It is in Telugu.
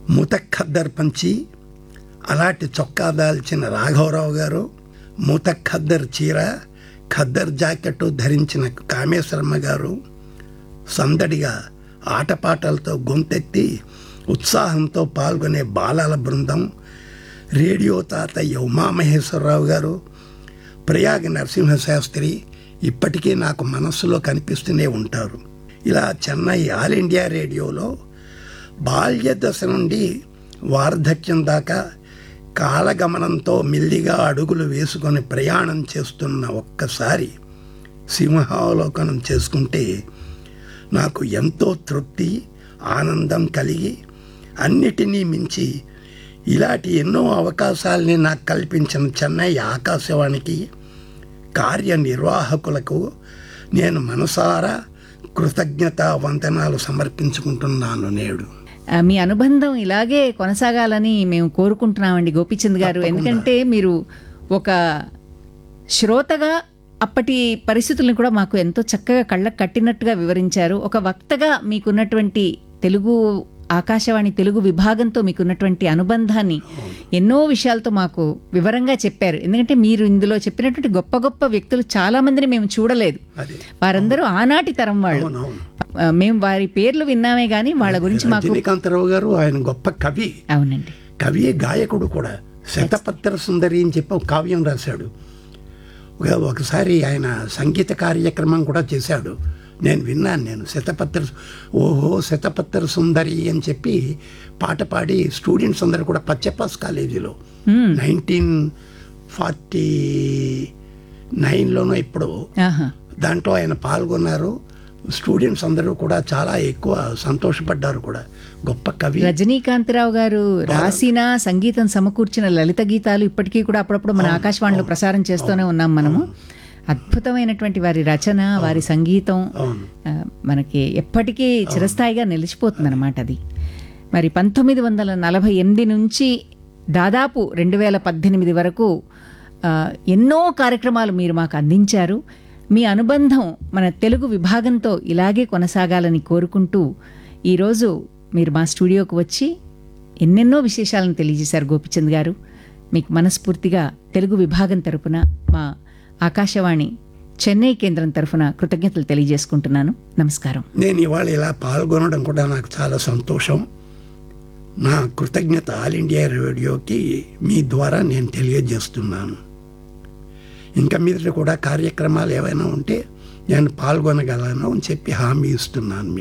మూత ఖద్దర్ పంచి అలాంటి చొక్కా దాల్చిన రాఘవరావు గారు మూత ఖద్దర్ చీర ఖద్దర్ జాకెట్ ధరించిన కామేశ్వరమ్మ గారు సందడిగా ఆటపాటలతో గొంతెత్తి ఉత్సాహంతో పాల్గొనే బాలల బృందం రేడియో తాతయ్య ఉమామహేశ్వరరావు గారు ప్రయాగ నరసింహశాస్త్రి ఇప్పటికీ నాకు మనస్సులో కనిపిస్తూనే ఉంటారు ఇలా చెన్నై ఆల్ ఇండియా రేడియోలో బాల్య దశ నుండి వార్ధక్యం దాకా కాలగమనంతో మెల్లిగా అడుగులు వేసుకొని ప్రయాణం చేస్తున్న ఒక్కసారి సింహావలోకనం చేసుకుంటే నాకు ఎంతో తృప్తి ఆనందం కలిగి అన్నిటినీ మించి ఇలాంటి ఎన్నో అవకాశాలని నాకు కల్పించిన చెన్నై ఆకాశవాణికి కార్యనిర్వాహకులకు నేను మనసారా కృతజ్ఞత వందనాలు సమర్పించుకుంటున్నాను నేడు ఆ, మీ అనుబంధం ఇలాగే కొనసాగాలని మేము కోరుకుంటున్నామండి గోపిచంద్ గారు ఎందుకంటే మీరు ఒక శ్రోతగా అప్పటి పరిస్థితులను కూడా మాకు ఎంతో చక్కగా కళ్ళకు కట్టినట్టుగా వివరించారు ఒక వక్తగా మీకున్నటువంటి తెలుగు ఆకాశవాణి తెలుగు విభాగంతో మీకున్నటువంటి అనుబంధాన్ని ఎన్నో విషయాలతో మాకు వివరంగా చెప్పారు ఎందుకంటే మీరు ఇందులో చెప్పినటువంటి గొప్ప గొప్ప వ్యక్తులు చాలా మందిని మేము చూడలేదు అది వారందరూ ఆనాటి తరం వాళ్ళు అవునవును ఆ, మేము వారి పేర్లు విన్నామే కానీ వాళ్ళ గురించి మాకు రజనీకాంతరావు గారు ఆయన గొప్ప కవి అవునండి కవి గాయకుడు కూడా శతపత్ర సుందరి అని చెప్పి ఒక కావ్యం రాశాడు ఒక- ఒకసారి ఆయన సంగీత కార్యక్రమం కూడా చేశాడు నేను విన్నాను నేను శతపత్ర ఓహో శతపత్ర సుందరి అని చెప్పి పాట పాడి స్టూడెంట్స్ అందరూ కూడా పచ్చపాస్ కాలేజీలో నైన్టీన్ ఫార్టీ నైన్లోనో ఇప్పుడు ఆహా దాంట్లో ఆయన పాల్గొన్నారు స్టూడెంట్స్ అందరూ కూడా చాలా ఎక్కువ సంతోషపడ్డారు కూడా గొప్ప కవి రజనీకాంతరావు గారు రాసిన సంగీతం సమకూర్చిన లలిత గీతాలు ఇప్పటికీ కూడా అప్పుడప్పుడు మన ఆకాశవాణిలో ప్రసారం చేస్తూనే ఉన్నాం మనము అద్భుతమైనటువంటి వారి రచన వారి సంగీతం అవును ఆ, మనకి ఎప్పటికీ చిరస్థాయిగా నిలిచిపోతుంది అనమాట అది మరి పంతొమ్మిది వందల నలభై ఎనిమిది నుంచి దాదాపు రెండు వేల పద్దెనిమిది వరకు ఆ, ఎన్నో కార్యక్రమాలు మీరు మాకు అందించారు మీ అనుబంధం మన తెలుగు విభాగంతో ఇలాగే కొనసాగాలని కోరుకుంటూ ఈరోజు మీరు మా స్టూడియోకు వచ్చి ఎన్నెన్నో విశేషాలను తెలియజేశారు గోపిచంద్ గారు మీకు మనస్ఫూర్తిగా తెలుగు విభాగం తరపున మా ఆకాశవాణి చెన్నై కేంద్రం తరఫున కృతజ్ఞతలు తెలియజేసుకుంటున్నాను నమస్కారం నేను ఇవాళ ఇలా పాల్గొనడం కూడా నాకు చాలా సంతోషం నా కృతజ్ఞత ఆల్ ఇండియా రేడియోకి మీ ద్వారా నేను తెలియజేస్తున్నాను ఇంకా మీద కూడా కార్యక్రమాలు ఏవైనా ఉంటే నేను పాల్గొనగలను అని చెప్పి హామీ ఇస్తున్నాను మీకు